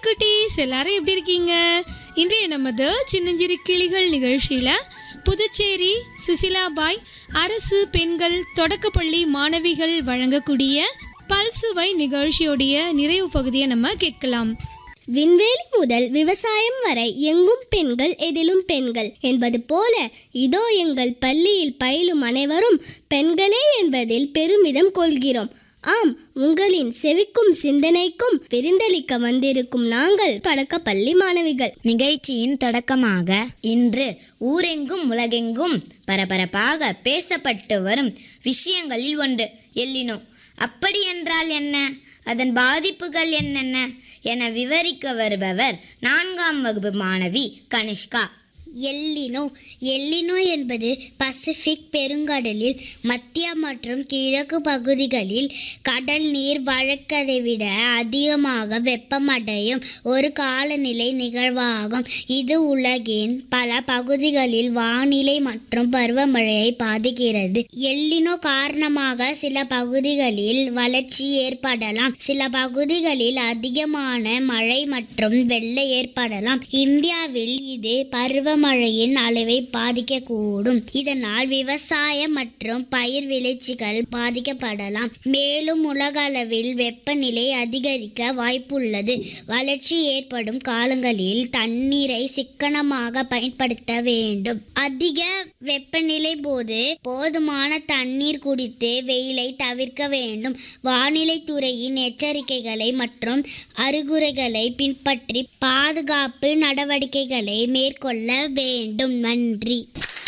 குட்டீஸ் எல்லாரும் எப்படி இருக்கீங்க இன்றைய நமது சின்னஞ்சிறு கிளிகள் நிகழ்ச்சியில புதுச்சேரி சுசிலாபாய் அரசு பெண்கள் தொடக்கப்பள்ளி மாணவிகள் வழங்கக்கூடிய பல்சுவை நிகழ்ச்சியோடைய நிறைவு பகுதியை நம்ம கேட்கலாம் விண்வெளி முதல் விவசாயம் வரை எங்கும் பெண்கள் எதிலும் பெண்கள் என்பது போல இதோ எங்கள் பள்ளியில் பயிலும் அனைவரும் பெண்களே என்பதில் பெருமிதம் கொள்கிறோம் ஆம் உங்களின் செவிக்கும் சிந்தனைக்கும் விருந்தளிக்க வந்திருக்கும் நாங்கள் தொடக்க பள்ளி மாணவிகள் நிகழ்ச்சியின் தொடக்கமாக இன்று ஊரெங்கும் உலகெங்கும் பரபரப்பாக பேசப்பட்டு வரும் விஷயங்களில் ஒன்று எல்லினோ அப்படி என்றால் என்ன அதன் பாதிப்புகள் என்னென்ன என விவரிக்க வருபவர் நான்காம் வகுப்பு மாணவி கனிஷ்கா எல்லினோ எல்லினோ என்பது பசிபிக் பெருங்கடலில் மத்திய மற்றும் கிழக்கு பகுதிகளில் கடல் நீர் வழக்கதை விட அதிகமாக வெப்பமடையும் ஒரு காலநிலை நிகழ்வாகும் இது உலகின் பல பகுதிகளில் வானிலை மற்றும் பருவமழையை பாதிக்கிறது எல்லினோ காரணமாக சில பகுதிகளில் வளர்ச்சி ஏற்படலாம் சில பகுதிகளில் அதிகமான மழை மற்றும் வெள்ளம் ஏற்படலாம் இந்தியாவில் இது பருவமழையின் அளவை பாதிக்கக்கூடும் இதனால் விவசாயம் மற்றும் பயிர் விளைச்சிகள் பாதிக்கப்படலாம் மேலும் உலக அளவில் வெப்பநிலை அதிகரிக்க வாய்ப்புள்ளது வளர்ச்சி ஏற்படும் காலங்களில் தண்ணீரை சிக்கனமாக பயன்படுத்த வேண்டும் அதிக வெப்பநிலை போது போதுமான தண்ணீர் குடித்து வெயிலை தவிர்க்க வேண்டும் வானிலை துறையின் எச்சரிக்கைகளை மற்றும் அறிகுறிகளை பின்பற்றி பாதுகாப்பு நடவடிக்கைகளை மேற்கொள்ள வேண்டும் நன்றி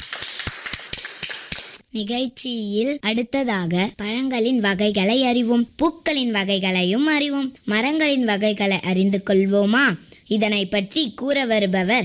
நிகழ்ச்சியில் அடுத்ததாக பழங்களின் வகைகளை அறிவோம் பூக்களின் வகைகளையும் அறிவோம் மரங்களின் வகைகளை அறிந்து கொள்வோமா இதனை பற்றி கூற வருபவர்